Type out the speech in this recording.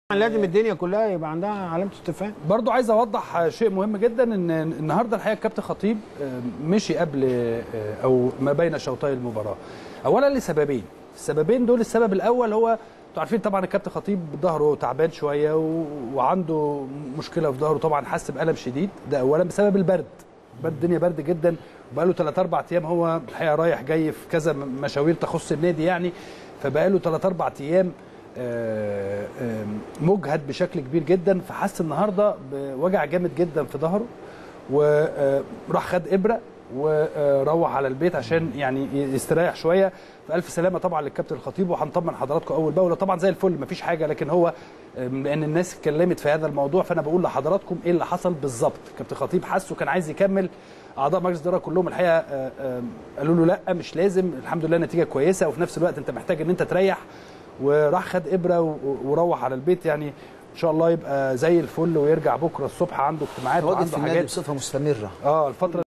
لازم الدنيا كلها يبقى عندها علامه استفهام برضو عايز اوضح شيء مهم جدا ان النهارده الحقيقه الكابتن خطيب آه، مشي قبل آه، او ما بين شوطي المباراه اولا لسببين السببين دول السبب الاول هو انتوا عارفين طبعا الكابتن خطيب ظهره تعبان شويه و... وعنده مشكله في ظهره طبعا حس بالم شديد ده اولا بسبب البرد برد الدنيا برد جدا وبقاله 3 4 ايام هو الحقيقه رايح جاي في كذا مشاوير تخص النادي يعني فبقاله 3 4 ايام آه، آه، مجهد بشكل كبير جدا فحس النهارده بوجع جامد جدا في ظهره وراح خد ابره وروح على البيت عشان يعني يستريح شويه فالف سلامه طبعا للكابتن الخطيب وهنطمن حضراتكم اول باول طبعا زي الفل مفيش حاجه لكن هو لان الناس اتكلمت في هذا الموضوع فانا بقول لحضراتكم ايه اللي حصل بالظبط كابتن خطيب حسه كان عايز يكمل اعضاء مجلس الاداره كلهم الحقيقه آه، آه، قالوا له لا مش لازم الحمد لله نتيجه كويسه وفي نفس الوقت انت محتاج ان انت تريح وراح خد ابره و- وروح على البيت يعني ان شاء الله يبقى زي الفل ويرجع بكره الصبح عنده اجتماعات تواجد وعنده في النادي حاجات بصفه مستمره اه الفتره